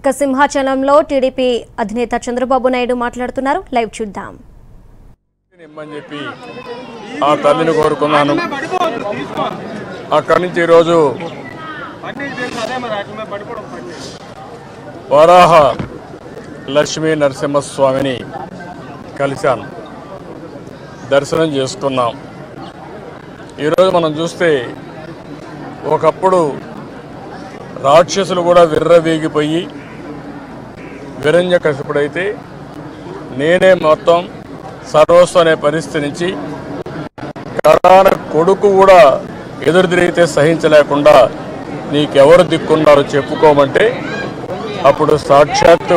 ఇక సింహాచలంలో టీడీపీ అధినేత చంద్రబాబు నాయుడు మాట్లాడుతున్నారు లైవ్ చూద్దాం ఇమ్మని చెప్పి ఆ తల్లిని కోరుకున్నాను అక్కడి నుంచి ఈరోజు వరాహ లక్ష్మీ నరసింహస్వామిని కలిశాను దర్శనం చేసుకున్నాం ఈరోజు మనం చూస్తే ఒకప్పుడు రాక్షసులు కూడా విర్రవీగిపోయి విరంజ కసిపుడైతే నేనే మొత్తం సర్వస్వం అనే పరిస్థితి నుంచి కరాన కొడుకు కూడా ఎదురు తిరిగితే సహించలేకుండా నీకెవరు దిక్కున్నారో చెప్పుకోమంటే అప్పుడు సాక్షాత్తు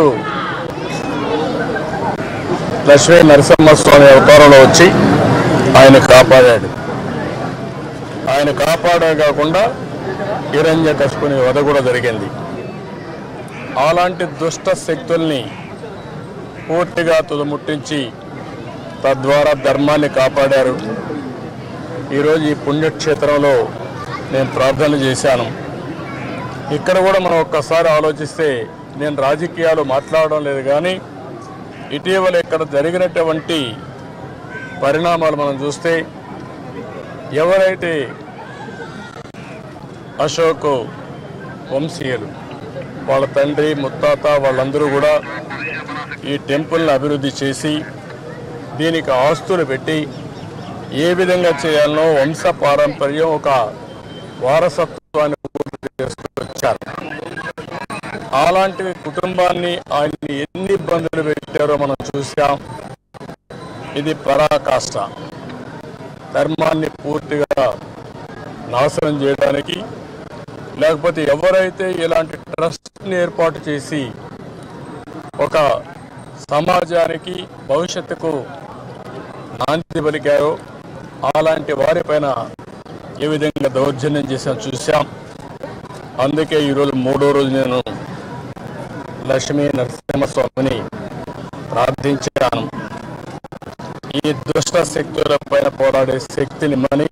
లక్ష్మీ నరసింహస్వామి అవతారంలో వచ్చి ఆయన కాపాడాడు ఆయన కాపాడే కాకుండా హిరణ్య కసుకుని వధ కూడా జరిగింది అలాంటి దుష్ట శక్తుల్ని పూర్తిగా తుదముట్టించి తద్వారా ధర్మాన్ని కాపాడారు ఈరోజు ఈ పుణ్యక్షేత్రంలో నేను ప్రార్థన చేశాను ఇక్కడ కూడా మనం ఒక్కసారి ఆలోచిస్తే నేను రాజకీయాలు మాట్లాడడం లేదు కానీ ఇటీవల ఇక్కడ జరిగినటువంటి పరిణామాలు మనం చూస్తే ఎవరైతే అశోక్ వంశీయులు వాళ్ళ తండ్రి ముత్తాత వాళ్ళందరూ కూడా ఈ టెంపుల్ని అభివృద్ధి చేసి దీనికి ఆస్తులు పెట్టి ఏ విధంగా చేయాలనో వంశ పారంపర్యం ఒక వారసత్వాన్ని పూర్తి చేస్తూ వచ్చారు అలాంటి కుటుంబాన్ని ఆయన ఎన్ని ఇబ్బందులు పెట్టారో మనం చూసాం ఇది పరాకాష్ట ధర్మాన్ని పూర్తిగా నాశనం చేయడానికి లేకపోతే ఎవరైతే ఇలాంటి ట్రస్ట్ని ఏర్పాటు చేసి ఒక సమాజానికి భవిష్యత్తుకు నాంది పలికారో అలాంటి వారిపైన ఏ విధంగా దౌర్జన్యం చేసాం చూసాం అందుకే ఈరోజు మూడో రోజు నేను లక్ష్మీ నరసింహస్వామిని ప్రార్థించాను ఈ దుష్ట శక్తుల పైన పోరాడే శక్తిని మని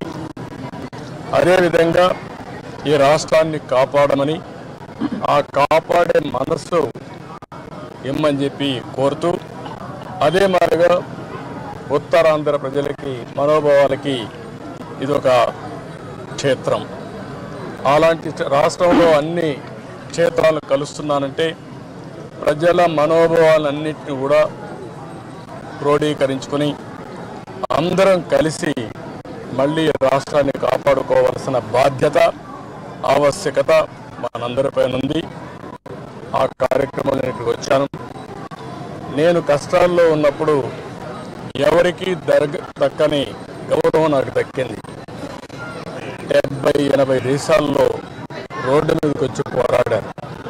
అదేవిధంగా ఈ రాష్ట్రాన్ని కాపాడమని ఆ కాపాడే మనస్సు ఇమ్మని చెప్పి కోరుతూ అదే మాదిరిగా ఉత్తరాంధ్ర ప్రజలకి మనోభావాలకి ఇది ఒక క్షేత్రం అలాంటి రాష్ట్రంలో అన్ని క్షేత్రాలను కలుస్తున్నానంటే ప్రజల మనోభావాలన్నింటినీ కూడా క్రోడీకరించుకొని అందరం కలిసి మళ్ళీ రాష్ట్రాన్ని కాపాడుకోవాల్సిన బాధ్యత ఆవశ్యకత మనందరిపైన ఉంది ఆ కార్యక్రమంలో ఇక్కడికి వచ్చాను నేను కష్టాల్లో ఉన్నప్పుడు ఎవరికి దర్గ దక్కని గౌరవం నాకు దక్కింది డెబ్బై ఎనభై దేశాల్లో రోడ్డు మీదకి వచ్చి పోరాడారు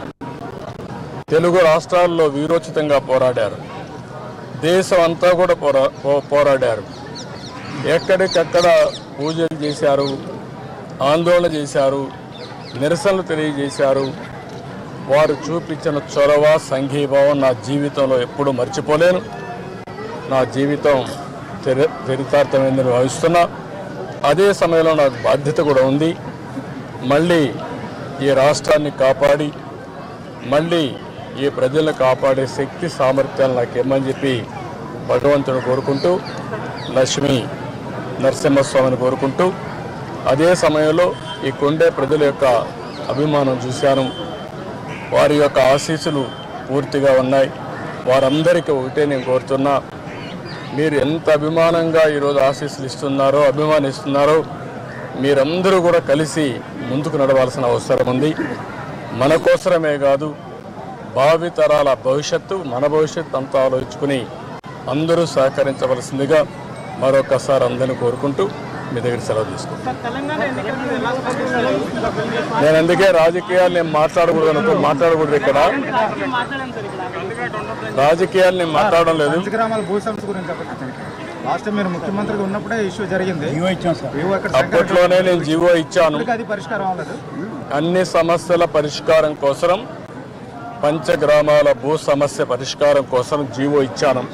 తెలుగు రాష్ట్రాల్లో వీరోచితంగా పోరాడారు దేశం అంతా కూడా పోరా పో- పోరాడారు ఎక్కడికక్కడ పూజలు చేశారు ఆందోళన చేశారు నిరసనలు తెలియజేశారు వారు చూపించిన చొరవ సంఘీభావం నా జీవితంలో ఎప్పుడూ మర్చిపోలేను నా జీవితం చరి చరితార్థమైందని భావిస్తున్నా అదే సమయంలో నాకు బాధ్యత కూడా ఉంది మళ్ళీ ఈ రాష్ట్రాన్ని కాపాడి మళ్ళీ ఈ ప్రజలను కాపాడే శక్తి సామర్థ్యాలు నాకు ఇమ్మని చెప్పి భగవంతుని కోరుకుంటూ లక్ష్మి నరసింహస్వామిని కోరుకుంటూ అదే సమయంలో ఈ కొండే ప్రజల యొక్క అభిమానం చూశాను వారి యొక్క ఆశీస్సులు పూర్తిగా ఉన్నాయి వారందరికీ ఒకటే నేను కోరుతున్నా మీరు ఎంత అభిమానంగా ఈరోజు ఆశీస్సులు ఇస్తున్నారో అభిమానిస్తున్నారో మీరందరూ కూడా కలిసి ముందుకు నడవాల్సిన అవసరం ఉంది మన కోసరమే కాదు భావి తరాల భవిష్యత్తు మన భవిష్యత్తు అంతా ఆలోచించుకుని అందరూ సహకరించవలసిందిగా మరొకసారి అందరిని కోరుకుంటూ మీ దగ్గర సెలవు తీసుకుంటాను తెలంగాణ ఎన్నికల మీద ఎలా స్పందిస్తారు నేను అందుకే రాజకీయాలు నేను మాట్లాడకూడదు అనుకో మాట్లాడకూడదు ఇక్కడ మాట్లాడాను సార్ ఇక్కడ రాజకీయాలు నేను మాట్లాడడం లేదు పంచగ్రామాల భూ సమస్య గురించి చెప్పండి లాస్ట్ టైం మీరు ముఖ్యమంత్రిగా ఉన్నప్పుడే ఇష్యూ జరిగింది వివో ఇక్కడ అప్పట్లోనే నేను జీవో ఇచ్చాను ఇప్పటికీ అది పరిష్కారం అవ్వలేదు అన్ని సమస్యల పరిష్కారం కోసం పంచగ్రామాల భూ సమస్య పరిష్కారం కోసం జీవో ఇచ్చాను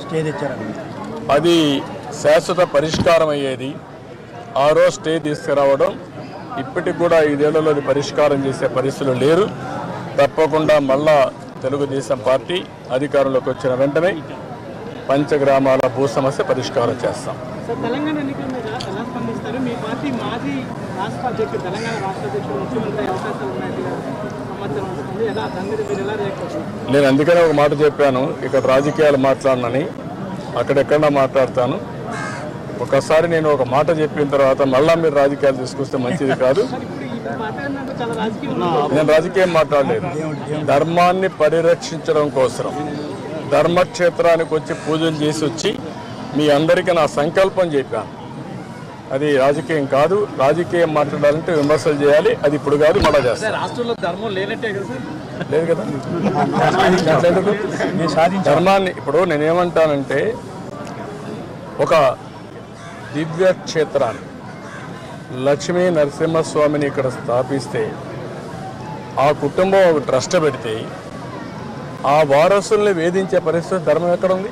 అది శాశ్వత పరిష్కారం అయ్యేది ఆ రోజు స్టే తీసుకురావడం ఇప్పటికి కూడా ఐదేళ్లలో అది పరిష్కారం చేసే పరిస్థితులు లేరు తప్పకుండా మళ్ళా తెలుగుదేశం పార్టీ అధికారంలోకి వచ్చిన వెంటనే పంచగ్రామాల భూ సమస్య పరిష్కారం చేస్తాం సార్ తెలంగాణ ఎన్నికల మీద ఎలా స్పందిస్తారు మీ పార్టీ మాజీ రాష్ట్ర అధ్యక్షుడు తెలంగాణ రాష్ట్ర అధ్యక్షుడు ముఖ్యమంత్రి అయ్యే అవకాశాలు ఉన్నట్టుగా సమాచారం వస్తుంది ఎలా దాని మీద మీరు ఎలా రియాక్ట్ అవుతారు నేను అందుకనే ఒక మాట చెప్పాను ఇక్కడ రాజకీయాలు మాట్లాడనని అక్కడెక్కడ మాట్లాడతాను ఒకసారి నేను ఒక మాట చెప్పిన తర్వాత మళ్ళా మీరు రాజకీయాలు తీసుకొస్తే మంచిది కాదు సార్ ఇప్పుడు ఈ మాట్లాడినందుకు చాలా రాజకీయం ఉంది. నేను రాజకీయం మాట్లాడలేదు ధర్మాన్ని పరిరక్షించడం కోసం ధర్మక్షేత్రానికి వచ్చి పూజలు చేసి వచ్చి మీ అందరికీ నా సంకల్పం చెప్పాను అది రాజకీయం కాదు రాజకీయం మాట్లాడాలంటే విమర్శలు చేయాలి అది ఇప్పుడు కాదు మళ్ళా చేస్తాను రాష్ట్రంలో ధర్మం లేనట్టే కదా సార్ లేదు కదా అట్లెందుకు? ధర్మాన్ని ఇప్పుడు నేనేమంటానంటే ఒక దివ్య క్షేత్రాన్ని లక్ష్మీ నరసింహస్వామిని ఇక్కడ స్థాపిస్తే ఆ కుటుంబం ఒక ట్రస్ట్ పెడితే ఆ వారసుల్ని వేధించే పరిస్థితి ధర్మం ఎక్కడ ఉంది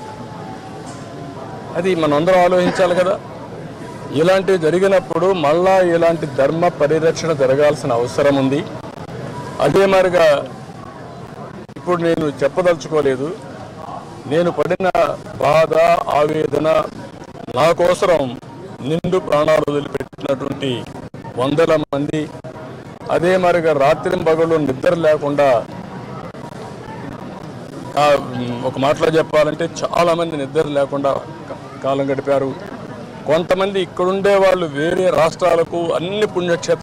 అది మనందరం ఆలోచించాలి కదా ఇలాంటివి జరిగినప్పుడు మళ్ళా ఇలాంటి ధర్మ పరిరక్షణ జరగాల్సిన అవసరం ఉంది అదే మరిగా ఇప్పుడు నేను చెప్పదలుచుకోలేదు నేను పడిన బాధ ఆవేదన నా కోసం నిండు ప్రాణాలు వదిలిపెట్టినటువంటి వందల మంది అదే మరిగా రాత్రి పగలు నిద్ర లేకుండా ఆ, ఒక మాటలో చెప్పాలంటే చాలా మంది నిద్ర లేకుండా క- కాలం గడిపారు కొంతమంది ఇక్కడుండే వాళ్ళు వేరే రాష్ట్రాలకు అన్ని పుణ్యక్షేత్రాలు